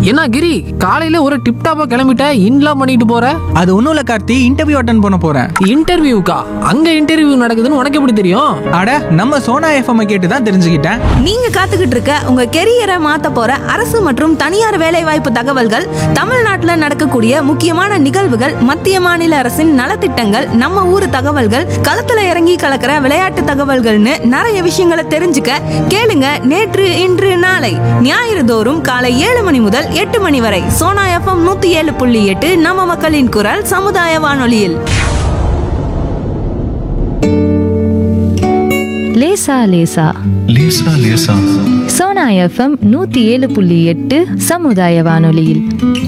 என்ன கிரி காலையில ஒரு டிப் டாப்பா கிளம்பிட்ட இன்லாம் பண்ணிட்டு போற அது ஒன்றும் இல்லை கார்த்தி இன்டர்வியூ அட்டன் பண்ண போகிறேன் இன்டர்வியூக்கா அங்க இன்டர்வியூ நடக்குதுன்னு உனக்கு எப்படி தெரியும் அட நம்ம சோனா எஃப்எம் கேட்டு தான் தெரிஞ்சுக்கிட்டேன் நீங்க காத்துக்கிட்டு இருக்க உங்க கெரியரை மாத்த போற அரசு மற்றும் தனியார் வேலைவாய்ப்பு தகவல்கள் தமிழ்நாட்டுல நடக்கக்கூடிய முக்கியமான நிகழ்வுகள் மத்திய மாநில அரசின் நலத்திட்டங்கள் நம்ம ஊர் தகவல்கள் களத்துல இறங்கி கலக்கிற விளையாட்டு தகவல்கள்னு நிறைய விஷயங்களை தெரிஞ்சுக்க கேளுங்க நேற்று இன்று நாளை ஞாயிறு தோறும் காலை ஏழு மணி முதல் எட்டு மணி வரை சோனா எஃப்எம் நூத்தி ஏழு புள்ளி எட்டு நம்ம மக்களின் குரல் சமுதாய வானொலியில் லேசா லேசா லேசா லேசா சோனா எஃப்எம் நூத்தி ஏழு புள்ளி எட்டு சமுதாய வானொலியில்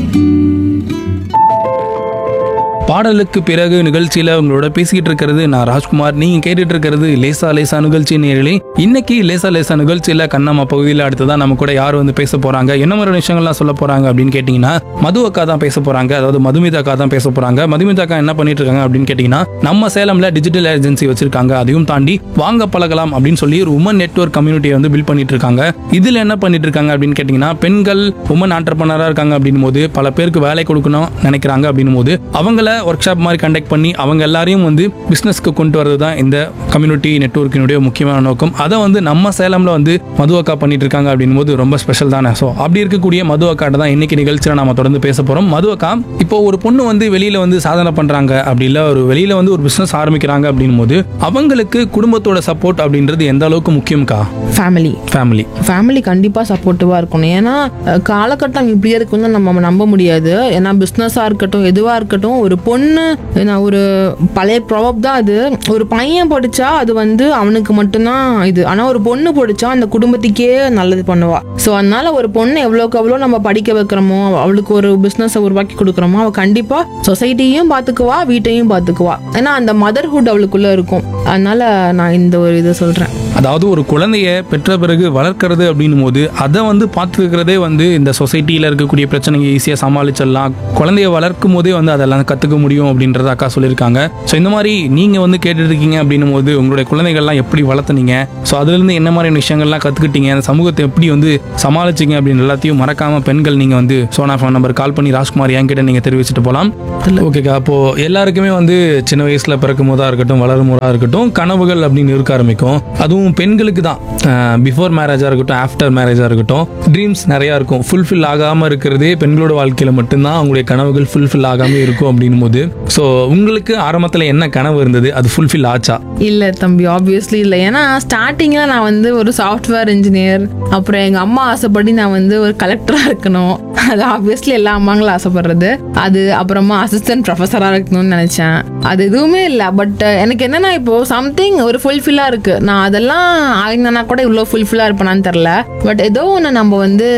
பாடலுக்கு பிறகு நிகழ்ச்சியில உங்களோட பேசிக்கிட்டு இருக்கிறது நான் ராஜ்குமார் நீங்க கேட்டுட்டு இருக்கிறது லேசா லேசா நிகழ்ச்சி நேரலே இன்னைக்கு லேசா லேசா நிகழ்ச்சியில கண்ணம்மா பகுதியில் அடுத்ததான் நம்ம கூட யார் வந்து பேச போறாங்க என்ன மாதிரி விஷயங்கள்லாம் சொல்ல போறாங்க அப்படின்னு கேட்டீங்கன்னா மது அக்கா தான் பேச போறாங்க அதாவது மதுமிதா அக்கா தான் பேச போறாங்க மதுமிதா அக்கா என்ன பண்ணிட்டு இருக்காங்க அப்படின்னு கேட்டீங்கன்னா நம்ம சேலம்ல டிஜிட்டல் ஏஜென்சி வச்சிருக்காங்க அதையும் தாண்டி வாங்க பழகலாம் அப்படின்னு சொல்லி ஒரு உமன் நெட்வொர்க் கம்யூனிட்டியை வந்து பில்ட் பண்ணிட்டு இருக்காங்க இதுல என்ன பண்ணிட்டு இருக்காங்க அப்படின்னு கேட்டீங்கன்னா பெண்கள் உமன் ஆண்டர்பனரா இருக்காங்க அப்படின்னும் போது பல பேருக்கு வேலை கொடுக்கணும் நினைக்கிறாங்க அப்படின்னும் போது அவங்கள ஒர்க் ஷாப் மாதிரி கண்டக்ட் பண்ணி அவங்க எல்லாரையும் வந்து பிசினஸ்க்கு கொண்டு வரது தான் இந்த கம்யூனிட்டி நெட்வொர்க்கினுடைய முக்கியமான நோக்கம் அதை வந்து நம்ம சேலம்ல வந்து மது அக்கா பண்ணிட்டு இருக்காங்க அப்படின்னும் போது ரொம்ப ஸ்பெஷல் தானே ஸோ அப்படி இருக்கக்கூடிய மது அக்காட்ட தான் இன்னைக்கு நிகழ்ச்சியில் நாம தொடர்ந்து பேச போறோம் மது அக்கா இப்போ ஒரு பொண்ணு வந்து வெளியில வந்து சாதனை பண்றாங்க அப்படி இல்ல ஒரு வெளியில வந்து ஒரு பிசினஸ் ஆரம்பிக்கிறாங்க அப்படின்னும் போது அவங்களுக்கு குடும்பத்தோட சப்போர்ட் அப்படின்றது எந்த அளவுக்கு முக்கியம்க்கா ஃபேமிலி ஃபேமிலி ஃபேமிலி கண்டிப்பாக சப்போர்ட்டிவாக இருக்கணும் ஏன்னா அஹ், காலகட்டம் இப்படியே இருக்குன்னு நம்ம நம்ப முடியாது ஏன்னா பிஸ்னஸாக இருக்கட்டும் எதுவாக இருக்கட்டும் ஒரு பொண்ணு நான் ஒரு பழைய ப்ராபப் தான் அது ஒரு பையன் படித்தா அது வந்து அவனுக்கு மட்டும்தான் இது ஆனால் ஒரு பொண்ணு படித்தா அந்த குடும்பத்துக்கே நல்லது பண்ணுவா ஸோ அதனால ஒரு பொண்ணு எவ்வளோக்கு எவ்வளோ நம்ம படிக்க வைக்கிறோமோ அவளுக்கு ஒரு பிஸ்னஸை உருவாக்கி கொடுக்குறோமோ அவள் கண்டிப்பாக சொசைட்டியும் பார்த்துக்குவா வீட்டையும் பார்த்துக்குவா ஏன்னா அந்த மதர்ஹுட் அவளுக்குள்ளே இருக்கும் அதனால நான் இந்த ஒரு இதை சொல்கிறேன் அதாவது ஒரு குழந்தைய பெற்ற பிறகு வளர்க்கறது அப்படின்னும் போது அதை வந்து பார்த்துக்கிறதே வந்து இந்த சொசைட்டியில் இருக்கக்கூடிய பிரச்சனையை ஈஸியாக சமாளிச்சிடலாம் குழந்தைய வளர்க்கும் போதே வந்து அதெல்லாம் கற்றுக்க முடியும் அப்படின்றத அக்கா சொல்லியிருக்காங்க ஸோ இந்த மாதிரி நீங்கள் வந்து கேட்டுட்டு இருக்கீங்க அப்படின்னும் போது உங்களுடைய குழந்தைகள்லாம் எப்படி வளர்த்துனீங்க ஸோ அதுலேருந்து என்ன மாதிரியான விஷயங்கள்லாம் கற்றுக்கிட்டீங்க அந்த சமூகத்தை எப்படி வந்து சமாளிச்சிங்க அப்படின்னு எல்லாத்தையும் மறக்காம பெண்கள் நீங்கள் வந்து சோனா ஃபோன் நம்பர் கால் பண்ணி ராஜ்குமார் என்கிட்ட நீங்கள் தெரிவிச்சுட்டு போகலாம் ஓகேக்கா அப்போ எல்லாருக்குமே வந்து சின்ன வயசில் பிறக்கும் போதா இருக்கட்டும் வளரும் போதா இருக்கட்டும் கனவுகள் அப்படின்னு இருக்க ஆரம்பிக்கும் அதுவும் பெண்களுக்கு தான் பிஃபோர் மேரேஜாக இருக்கட்டும் ஆஃப்டர் மேரேஜாக இருக்கட்டும் ட்ரீம்ஸ் நிறையா இருக்கும் ஃபுல்ஃபில் ஆகாமல் இருக்கிறதே பெண்களோட வாழ்க்கையில் மட்டும்தான் அவங்களுடைய கனவுகள் ஃபுல்ஃபில் ஆகாமல் இருக்கும் அப்படின்னும் போது ஸோ உங்களுக்கு ஆரம்பத்தில் என்ன கனவு இருந்தது அது ஃபுல்ஃபில் ஆச்சா இல்லை தம்பி ஆப்வியஸ்லி இல்லை ஏன்னா ஸ்டார்டிங்கில் நான் வந்து ஒரு சாஃப்ட்வேர் இன்ஜினியர் அப்புறம் எங்கள் அம்மா ஆசைப்படி நான் வந்து ஒரு கலெக்டராக இருக்கணும் அது ஆப்வியஸ்லி எல்லா அம்மாங்களும் ஆசைப்படுறது அது அப்புறமா அசிஸ்டன்ட் ப்ரொஃபஸராக இருக்கணும்னு நினச்சேன் அது எதுவுமே இல்லை பட் எனக்கு என்னன்னா இப்போ சம்திங் ஒரு ஃபுல்ஃபில்லாக இருக்குது நான் அதெல்லாம் ஆகினா கூட இவ்வளோ ஃபுல்ஃபில்லாக இருப்பேனான்னு தெரில பட் ஏதோ ஒன்று நம்ம வந்து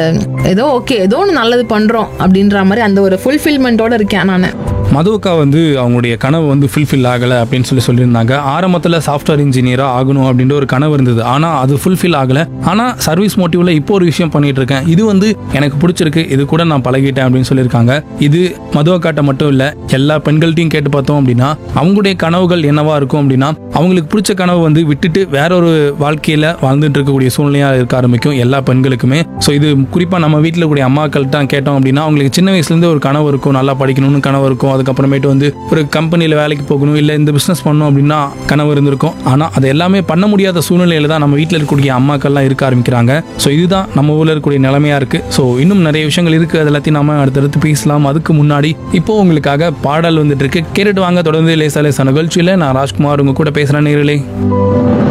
ஏதோ ஓகே ஏதோ ஒன்று நல்லது பண்ணுறோம் அப்படின்ற மாதிரி அந்த ஒரு ஃபுல்ஃபில்மெண்ட்டோட இருக்கேன் நான் மதுவுக்கா வந்து அவங்களுடைய கனவு வந்து ஃபுல்ஃபில் ஆகலை அப்படின்னு சொல்லி சொல்லியிருந்தாங்க ஆரம்பத்தில் சாஃப்ட்வேர் இன்ஜினியராக ஆகணும் அப்படின்ற ஒரு கனவு இருந்தது ஆனால் அது ஃபுல்ஃபில் ஆகலை ஆனால் சர்வீஸ் மோட்டிவில் இப்போ ஒரு விஷயம் பண்ணிட்டு இருக்கேன் இது வந்து எனக்கு பிடிச்சிருக்கு இது கூட நான் பழகிட்டேன் அப்படின்னு சொல்லியிருக்காங்க இது மதுவக்காட்ட மட்டும் இல்லை எல்லா பெண்கள்ட்டையும் கேட்டு பார்த்தோம் அப்படின்னா அவங்களுடைய கனவுகள் என்னவா இருக்கும் அப்படின்னா அவங்களுக்கு பிடிச்ச கனவு வந்து விட்டுட்டு வேற ஒரு வாழ்க்கையில் வாழ்ந்துட்டு இருக்கக்கூடிய சூழ்நிலையாக இருக்க ஆரம்பிக்கும் எல்லா பெண்களுக்குமே ஸோ இது குறிப்பாக நம்ம வீட்டில் கூடிய அம்மாக்கள்கிட்ட கேட்டோம் அப்படின்னா அவங்களுக்கு சின்ன வயசுலேருந்து ஒரு கனவு இருக்கும் நல்லா படிக்கணும்னு கனவு இருக்கும் அதுக்கப்புறமேட்டு வந்து ஒரு கம்பெனியில் வேலைக்கு போகணும் இல்லை இந்த பிஸ்னஸ் பண்ணணும் அப்படின்னா கனவு இருந்திருக்கும் ஆனால் அது எல்லாமே பண்ண முடியாத சூழ்நிலையில தான் நம்ம வீட்டில் இருக்கக்கூடிய அம்மாக்கள்லாம் இருக்க ஆரம்பிக்கிறாங்க ஸோ இதுதான் நம்ம ஊரில் இருக்கக்கூடிய நிலைமையா இருக்கு ஸோ இன்னும் நிறைய விஷயங்கள் இருக்கு அது எல்லாத்தையும் நாம அடுத்தடுத்து பேசலாம் அதுக்கு முன்னாடி இப்போ உங்களுக்காக பாடல் வந்துட்டு இருக்கு கேட்டுட்டு வாங்க தொடர்ந்து லேசா லேசா நிகழ்ச்சியில் நான் ராஜ்குமார் உங்க கூட பேசுகிறேன் நேரிலே